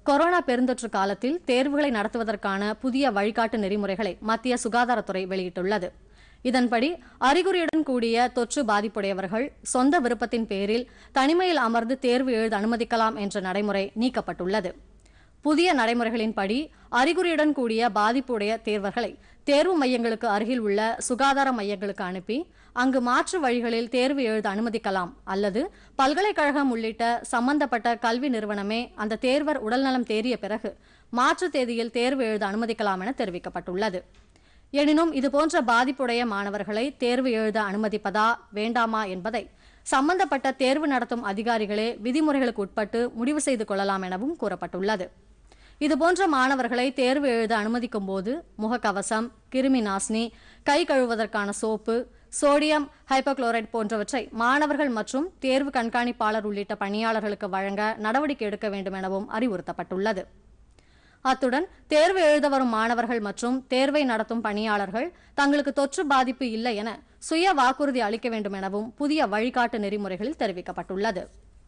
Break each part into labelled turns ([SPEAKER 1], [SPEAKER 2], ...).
[SPEAKER 1] corona பெருந்தொற்று காலத்தில் தேர்வுகளை நடத்துவதற்கான புதிய வழிகாட்டு நெறிமுறைகளை மத்திய சுகாதாரத்துறை வெளியிட்டுள்ளது இதன்படி அறிகுறியுடன் கூடிய தொற்று பாதிப்புடையவர்கள் சொந்த விருப்பத்தின் பேரில் தனிமையில் அமர்ந்து தேர்வு எழுத அனுமதிக்கலாம் என்ற நடைமுறை நீக்கப்பட்டுள்ளது புதிய நடைமுறைகளின்படி அறிகுறியுடன் கூடிய பாதிப்புடைய தேர்வர்களை தேர்வு மையங்களுக்கு அருகில் உள்ள சுகாதார மையங்களுக்கு அனுப்பி அங்கு மாற்று வழிகளில் தேர்வு எழுத அனுமதிக்கலாம் அல்லது பல்கலைக்கழகம் உள்ளிட்ட சம்பந்தப்பட்ட கல்வி நிறுவனமே அந்த தேர்வர் உடல்நலம் தேறிய பிறகு மாற்று தேதியில் தேர்வு எழுத அனுமதிக்கலாம் என தெரிவிக்கப்பட்டுள்ளது எனினும் இதுபோன்ற பாதிப்புடைய மாணவர்களை தேர்வு எழுத அனுமதிப்பதா வேண்டாமா என்பதை சம்பந்தப்பட்ட தேர்வு நடத்தும் அதிகாரிகளே விதிமுறைகளுக்கு உட்பட்டு முடிவு செய்து கொள்ளலாம் எனவும் கூறப்பட்டுள்ளது இதுபோன்ற மாணவர்களை தேர்வு எழுத அனுமதிக்கும் போது முகக்கவசம் கிருமி நாசினி கை கழுவுவதற்கான சோப்பு சோடியம் ஹைப்போகுளோரைட் போன்றவற்றை மாணவர்கள் மற்றும் தேர்வு கண்காணிப்பாளர் உள்ளிட்ட பணியாளர்களுக்கு வழங்க நடவடிக்கை எடுக்க வேண்டும் எனவும் அறிவுறுத்தப்பட்டுள்ளது அத்துடன் தேர்வு எழுத வரும் மாணவர்கள் மற்றும் தேர்வை நடத்தும் பணியாளர்கள் தங்களுக்கு தொற்று பாதிப்பு இல்லை என சுய வாக்குறுதி அளிக்க வேண்டும் எனவும் புதிய வழிகாட்டு நெறிமுறைகளில் தெரிவிக்கப்பட்டுள்ளது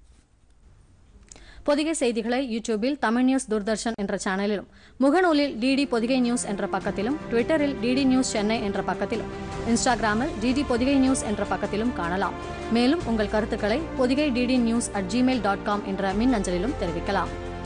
[SPEAKER 1] பொதிகை செய்திகளை யூடியூபில் தமிழ் நியூஸ் தூர்தர்ஷன் என்ற சேனலிலும் முகநூலில் டிடி பொதிகை நியூஸ் என்ற பக்கத்திலும் ட்விட்டரில் டிடி நியூஸ் சென்னை என்ற பக்கத்திலும் இன்ஸ்டாகிராமில் டிடி பொதிகை நியூஸ் என்ற பக்கத்திலும் காணலாம் மேலும் உங்கள் கருத்துக்களை Podhigai DD news at Gmail dot com என்ற மின் அஞ்சலிலும் தெரிவிக்கலாம்